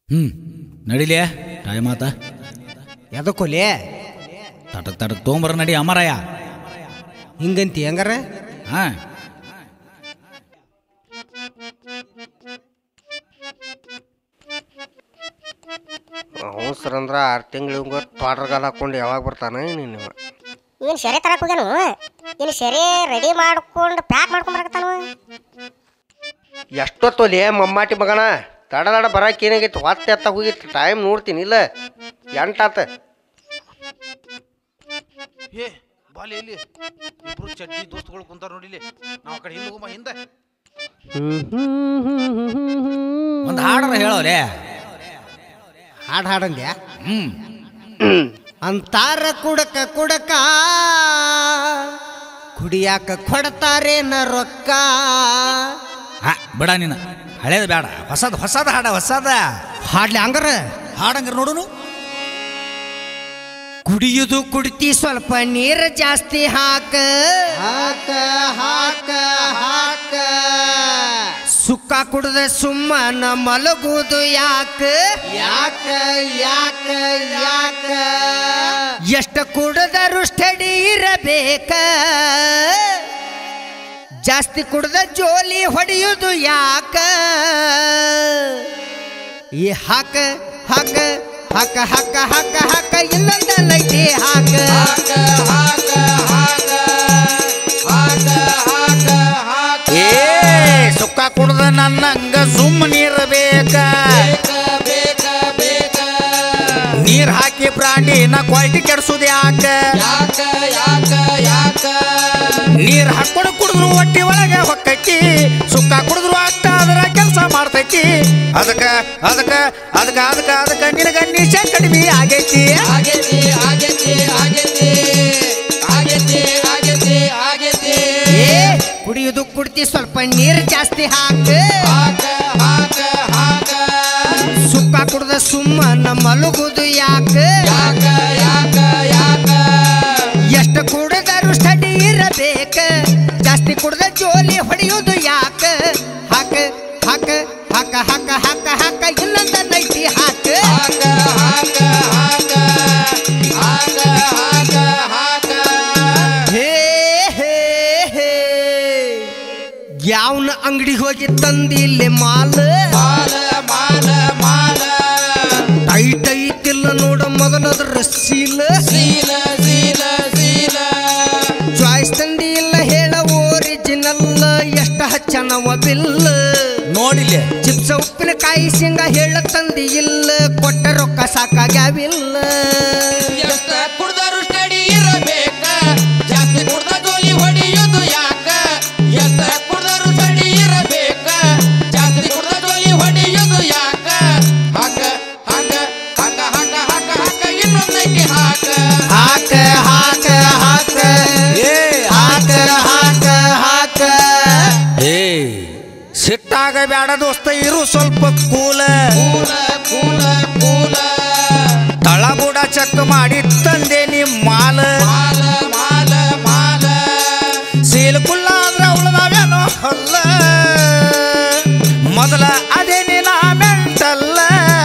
ಹ್ಞೂ ನಡಿಲೇ ಟೈಮ್ ಆತ ಎದಕ್ಕೊಲೆ ತಟಕ್ ತಟಕ್ ತೊಗೊಂಬರ ನಡಿ ಅಮರಯ್ಯ ಹಿಂಗಂತಿ ಹೆಂಗಾರ ಹಾಂ ಅವಸರಂದ್ರ ಆರು ತಿಂಗಳು ಪಾಡ್ರಗಾಲ ಹಾಕೊಂಡು ಯಾವಾಗ ಬರ್ತಾನ ನೀನು ಏನು ಸೆರೆ ತರಕ್ ಹೋಗ್ಯಾನು ಏನು ಸೆರೆ ರೆಡಿ ಮಾಡ್ಕೊಂಡು ಪ್ಯಾಕ್ ಮಾಡ್ಕೊಂಡ್ ಬರಕತ್ತಾನು ಎಷ್ಟೊತ್ತೊಲೆ ಮಮ್ಮಾಟಿ ಮಗನ ತಡ ತಡ ಬರಕ್ಕೆ ಏನಾಗೈತಿ ಹೊತ್ತೆ ಎತ್ತ ಹೋಗಿತ್ತು ಟೈಮ್ ನೋಡ್ತೀನಿ ಇಲ್ಲ ಎಂಟಾತ ಏ ಬಾಲಿ ಇಲ್ಲಿ ಇಬ್ರು ಚಡ್ಡಿ ದೋಸ್ತಗಳು ಕುಂತಾರ ನೋಡಿಲಿ ನಾವು ಆ ಕಡೆ ಹಿಂದೆ ಹೋಗಮ್ಮ ಹಿಂದೆ ಒಂದು ಹಾಡರ ಹೇಳೋಲೆ ಹಾಡು ಹಾಡಂದ್ಯಾ ಹ್ಞೂ ಅಂತಾರ ಕುಡಕ ಕುಡಕ ಕುಡಿಯಾಕ ಕೊಡ್ತಾರೇನ ರೊಕ್ಕ ಹಾ ಬಿಡ ನೀನು ಹಳೇದು ಬೇಡ ಹೊಸದು ಹೊಸದು ಹಾಡ ಹೊಸದ ಹಾಡ್ಲಿ ಹಂಗಾರ ಹಾಡಂಗ್ರ ನೋಡುನು ಕುಡಿಯುದು ಕುಡಿತಿ ಸ್ವಲ್ಪ ನೀರು ಜಾಸ್ತಿ ಹಾಕ ಹಾಕ ಹಾಕ ಹಾಕ ಸುಕ್ಕ ಕುಡ್ದ ಸುಮ್ಮನ ಮಲಗುದು ಯಾಕ ಯಾಕ ಯಾಕ ಯಾಕ ಎಷ್ಟ ಕುಡ್ದರು ಸ್ಟಡಿ ಇರಬೇಕ ಜಾಸ್ತಿ ಕುಡ್ದ ಜೋಲಿ ಹೊಡೆಯುದು ಯಾಕ ಈ ಹಾಕ ಹಾಕ ಹಾಕ ಹಾಕ ಹಾಕ ಹಾಕ ಇನ್ನೊಂದ ಲೈಟಿ ಹಾಕ ಏ ಸುಕ್ಕ ಕುಡ್ದ ನನ್ನಂಗ ಸುಮ್ಮನಿರಬೇಕ ನೀರ್ ಹಾಕಿ ಬ್ರಾಂಡಿನ ಕ್ವಾಲಿಟಿ ಕೆಡ್ಸುದು ಯಾಕ ನೀರ್ ಹಾಕೊಂಡು ಕುಡಿದ್ರು ಹೊಟ್ಟಿ ಒಳಗೆ ಹೊಕ್ಕೈತಿ ಸುಕ್ಕ ಕುಡಿದ್ರು ಅಷ್ಟ ಅದರ ಕೆಲಸ ಮಾಡ್ತೈತಿ ಅದಕ್ಕ ಅದಕ್ಕ ಅದಕ್ಕ ಅದಕ್ಕ ಅದಕ್ಕ ನಿನಗ ನಿಶ ಕಡಿಮೆ ಆಗೈತಿ ಏ ಕುಡಿಯುದು ಕುಡ್ತಿ ಸ್ವಲ್ಪ ನೀರು ಜಾಸ್ತಿ ಹಾಕ ಸುಕ್ಕ ಕುಡ್ದ ಸುಮ್ಮನ ಮಲಗುದು ಯಾಕ ಎಷ್ಟು ಕುಡಿದರು ಸ್ಟಡಿ ಇರಬೇಕ ಜಾಸ್ತಿ ಕುಡ್ದ ಜೋಲಿ ಹೊಡೆಯುವುದು ಯಾಕ ಹಾಕ ಹಾಕ ಹಾಕ ಹಾಕ ಹಾಕ ಹಾಕ ಇನ್ನೊಂದ ನೈಟಿ ಹಾಕ ಹೇ ಹೇ ಹೇ ಯಾವನ ಅಂಗಡಿಗೆ ಹೋಗಿ ತಂದಿಲ್ಲಿ ಮಾಲ್ ಟೈಟ್ ಐತಿಲ್ಲ ನೋಡ ಮೊದಲದ್ರ ಸೀಲ್ ಚಾಯ್ಸ್ ತಂದಿ ಇಲ್ಲ ಹೇಳ ಓರಿಜಿನಲ್ ಎಷ್ಟ ಹಚ್ಚನವ ಬಿಲ್ ನೋಡಿಲೆ ಚಿಪ್ಸ ಉಪ್ಪಿನಕಾಯಿ ಶೇಂಗಾ ಹೇಳ ತಂದಿ ಇಲ್ಲ ಕೊಟ್ಟ ರೊಕ್ಕ ಸಾಕಾಗ್ಯಾವಿಲ್ಲ ಎಷ್ಟ ಕುಡ್ದರು ಸ್ಟಡಿ ಇರಬೇಕ ಜಾಸ್ತಿ ಕುಡ್ದ ಗೋಲಿ ಹೊಡೆಯೋದು ಯಾಕ ಎಷ್ಟ ಕುಡ್ದರು ಸ್ಟಡಿ ಇರಬೇಕ ಜಾಸ್ತಿ ಕುಡ್ದ ಗೋಲಿ ಹೊಡೆಯೋದು ಯಾಕ ಹಾಕ ಹಾಕ ಹಾಕ ಹಾಕ ಹಾಕ ಹಾಕ ಇನ್ನೊಂದಕ್ಕೆ ಹಾಕ ಹಾಕ ಹಾಕ ಹಾಕ ಏ ಹಾಕ ಹಾಕ ಹಾಕ ಏ ಸಿಟ್ಟಾಗ ಬೇಡ ದೋಸ್ತ ಇರು ಸ್ವಲ್ಪ ಕೂಲ ಕೂಲ ಕೂಲ ಕೂಲ ತಳಬುಡ ಚೆಕ್ ಮಾಡಿ ತಂದೆ ನಿಮ್ ಮಾಲ ಮಾಲ ಮಾಲ ಮಾಲ ಸೀಲ್ ಕುಲ್ಲ ಆದ್ರ ಉಳ್ದಾವೇನೋ ಅಲ್ಲ ಮೊದಲ ಅದೇ ನಿನ ಮೆಂಟಲ್ಲ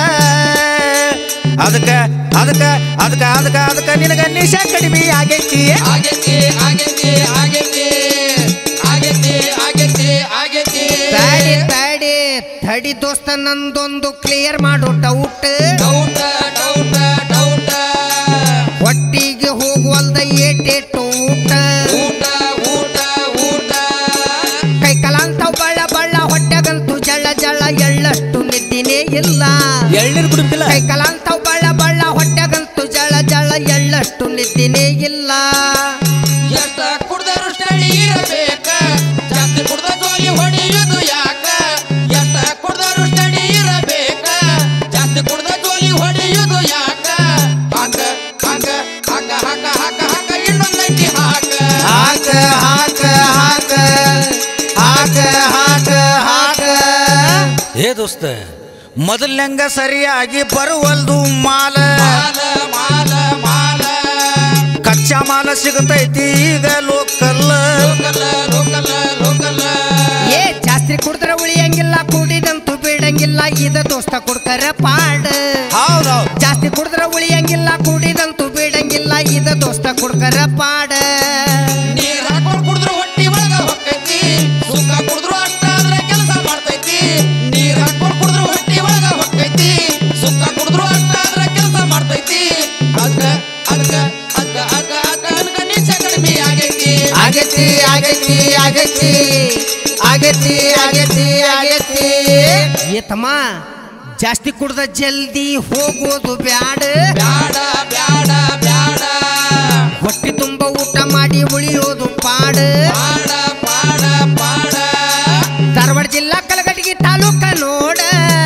ಅದಕ್ಕ ಅದಕ್ಕ ಅದಕ್ಕ ಅದಕ್ಕ ಅದಕ್ಕ ನಿನಗ ನಿಶ ಕಡಿಮೆ ಆಗೈತಿ ಆಗೈತಿ ಆಗೈತಿ ಆಗೈತಿ ಆಗೈತಿ ಆಗೈತಿ ಆಗೈತಿ ಬ್ಯಾಡಿ ಬ್ಯಾಡಿ ತಡಿ ದೋಸ್ತ ನಂದೊಂದು ಕ್ಲಿಯರ್ ಮಾಡು ಡೌಟ್ ಡೌಟ ಡೌಟ ಡೌಟ ಒಟ್ಟಿಗೆ ಹೋಗುವಲ್ದ ಏಟೇಟು ಊಟ ಊಟ ಊಟ ಊಟ ಕೈ ಕಲಾಂತವ್ ಬಳ್ಳ ಬಳ್ಳ ಹೊಟ್ಟೆಗಂತೂ ಜಳ ಜಳ ಎಳ್ಳಷ್ಟು ನಿದ್ದಿನೇ ಇಲ್ಲ ಎಳ್ನೀರು ಕುಡಿತಿಲ್ಲ ಕೈ ಕಲಾಂತವ್ ಬಳ್ಳ ಬಳ್ಳ ಹೊಟ್ಟೆಗಂತೂ ಜಳ ಜಳ ಎಳ್ಳಷ್ಟು ನಿದ್ದಿನೇ ಇಲ್ಲ ಎಷ್ಟ ಕುಡ್ದರು ಸ್ಟಡಿ ಇರಬೇಕ ಜಾಸ್ತಿ ಕುಡ್ದ ಗೋಲಿ ಹೊಡೆಯುವುದು ಯಾಕ ಎಷ್ಟ ಕುಡ್ದರು ಸ್ಟಡಿ ಇರಬೇಕ ಜಾಸ್ತಿ ಕುಡ್ದ ಗೋಲಿ ಹೊಡೆಯುವುದು ಯಾಕ ಹಾಕ ಹಾಕ ಹಾಕ ಹಾಕ ಹಾಕ ಹಾಕ ಇನ್ನೊಂದಕ್ಕೆ ಹಾಕ ಹಾಕ ಹಾಕ ಹಾಕ ಹಾಕ ಹಾಕ ಹಾಕ ಏ ದೋಸ್ತ ಮೊದಲಂಗ ಸರಿಯಾಗಿ ಬರುವಲ್ದು ಮಾಲ ಮಾಲ ಮಾಲ ಮಾಲ ಕಚ್ಚಾ ಮಾಲ ಸಿಗತೈತಿ ಈಗ ಲೋಕಲ್ ಲೋಕಲ ಲೋಕಲ ಲೋಕಲ ಏ ಜಾಸ್ತಿ ಕುಡಿದ್ರೆ ಉಳಿಯಂಗಿಲ್ಲ ಕುಡಿದಂತೂ ಬಿಡಂಗಿಲ್ಲ ಉಳಿಯಂಗಿಲ್ಲ ಇದ ದೋಸ್ತ ಕುಡ್ಕರ ಪಾಡ ಹೌದೌದು ಜಾಸ್ತಿ ಕುಡಿದ್ರ ಉಳಿಯಂಗಿಲ್ಲ ಕುಡಿದಂತೂ ಬಿಡಂಗಿಲ್ಲ ಇದ ದೋಸ್ತ ಕುಡ್ಕರ ಪಾಡ ನೀರ್ ಹಾಕೊಂಡ್ ಕುಡಿದ್ರು ಹೊಟ್ಟಿ ಒಳಗ ಹೊಕ್ಕೈತಿ ಸುಕ್ಕ ಕುಡಿದ್ರು ಅಷ್ಟ ಆದ್ರೆ ಕೆಲಸ ಮಾಡ್ತೈತಿ ನೀರ್ ಹಾಕೊಂಡ್ ಕುಡಿದ್ರು ಹೊಟ್ಟಿ ಒಳಗ ಹೊಕ್ಕೈತಿ ಸುಕ್ಕ ಕುಡಿದ್ರು ಅಷ್ಟ ಆದ್ರೆ ಕೆಲಸ ಮಾಡ್ತೈತಿ ಅದ್ಕ ಅದ್ಕ ಅದ್ಕ ಅದ್ಕ ಅದ್ಕ ಅದ್ಕ ನಿಶ ಕಡಿಮೆ ಆಗೈತಿ ಆಗೈತಿ ಆಗೈತಿ ಆಗೈತಿ ಆಗೈತಿ ಆಗೈತಿ ಆಗೈತಿ ಏ ತಮ್ಮ ಜಾಸ್ತಿ ಕುಡ್ದ ಜಲ್ದಿ ಹೋಗೋದು ಬ್ಯಾಡ ಬ್ಯಾಡ ಬ್ಯಾಡ ಬ್ಯಾಡ ಹೊಟ್ಟಿ ತುಂಬ ಊಟ ಮಾಡಿ ಉಳಿಯೋದು ಪಾಡ ಪಾಡ ಪಾಡ ಪಾಡ ಧಾರವಾಡ ಜಿಲ್ಲಾ ಕಲಗಟಗಿ ತಾಲೂಕ ನೋಡ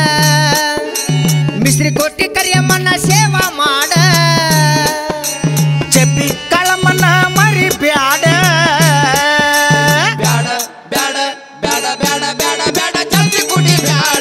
ಮಿಶ್ರಿ ಕೊಟ್ಟಿ ಕರಿಯಮ್ಮನ ಸೇವಾ ಮಾಡ ಚಪ್ಪಿ ಕಳಮನ್ನ ಮರಿ ಬ್ಯಾಡ ಬ್ಯಾಡ ಬ್ಯಾಡ ಬ್ಯಾಡ ಬ್ಯಾಡ ಬ್ಯಾಡ ಬ್ಯಾಡ ಜಲ್ದಿ ಕುಡಿ ಬ್ಯಾಡ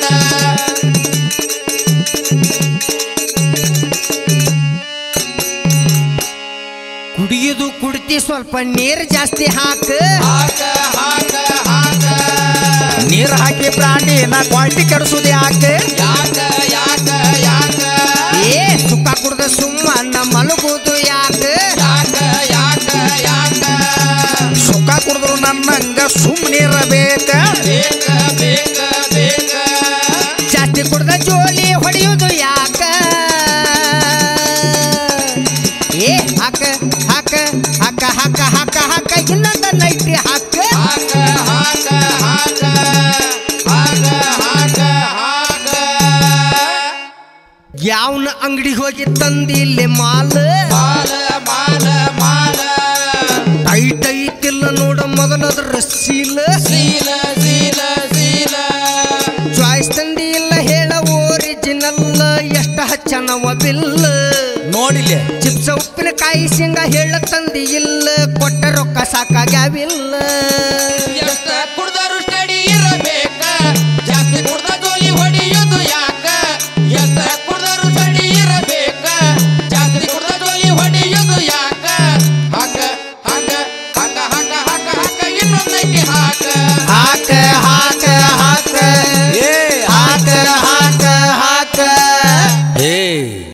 ಕುಡಿಯೋದು ಕುಡ್ತಿ ಸ್ವಲ್ಪ ನೀರು ಜಾಸ್ತಿ ಹಾಕ ಹಾಕ ಹಾಕ ಹಾಕ ನೀರ್ ಹಾಕಿ ಬ್ರಾಂಡಿನ ಕ್ವಾಲಿಟಿ ಕೆಡಿಸುದು ಯಾಕೆ ಯಾಕ ಯಾಕ ಯಾಕ ಏ ಸುಖ ಕುಡ್ದ ಸುಮ್ಮನ ಮಲಗುದು ಯಾಕ ಯಾಕ ಯಾಕ ಯಾಕ ಸುಖ ಕುಡಿದ್ರು ನನ್ನಂಗ ಸುಮ್ಮನಿರಬೇಕ ಬೇಕ ಬೇಕ ಬೇಕ ಜಾಸ್ತಿ ಕುಡ್ದ ಜೋಲಿ ಹೊಡೆಯುವುದು ಯಾಕ ಏ ಹಾಕ ಹಾಕ ಹಾಕ ಹಾಕ ಹಾಕ ಹಾಕ ಇನ್ನೊಂದ ನೈಟಿ ಹಾಕ ಹಾಕ ಹಾಕ ಹಾಕ ಹಾಕ ಹಾಕ ಹಾಕ ಯಾವನ ಅಂಗಡಿಗೆ ಹೋಗಿ ತಂದಿಲ್ಲಿ ಮಾಲ್ ಮಾಲ ಮಾಲ ಮಾಲ ಟೈಟ್ ಐತಿಲ್ಲ ನೋಡ ಮೊದಲದ್ರ ಸೀಲ್ ಸೀಲ ಸೀಲ ಸೀಲ ಚಾಯ್ಸ್ ತಂದಿ ಇಲ್ಲ ಹೇಳ ಓರಿಜಿನಲ್ ಎಷ್ಟ ಹಚ್ಚನವ ಬಿಲ್ ನೋಡಿಲೆ ಚಿಪ್ಸ ಉಪ್ಪಿನಕಾಯಿ ಶೇಂಗಾ ಹೇಳ ತಂದಿ ಇಲ್ಲ ಕೊಟ್ಟ ರೊಕ್ಕ ಸಾಕಾಗ್ಯಾವಿಲ್ಲ ಎಷ್ಟ ಕುಡ್ದರು ಸ್ಟಡಿ ಇರಬೇಕ ಜಾಸ್ತಿ ಕುಡ್ದ ಗೋಲಿ ಹೊಡಿಯೋದು ಯಾಕ ಎಷ್ಟ ಕುಡ್ದರು ಸ್ಟಡಿ ಇರಬೇಕ ಜಾಸ್ತಿ ಕುಡ್ದ ಗೋಲಿ ಹೊಡಿಯೋದು ಯಾಕ ಹಾಕ ಹಾಕ ಹಾಕ ಹಾಕ ಹಾಕ ಹಾಕ ಇನ್ನೊಂದೈತಿ ಹಾಕ ಹಾಕ ಹಾಕ ಹಾಕ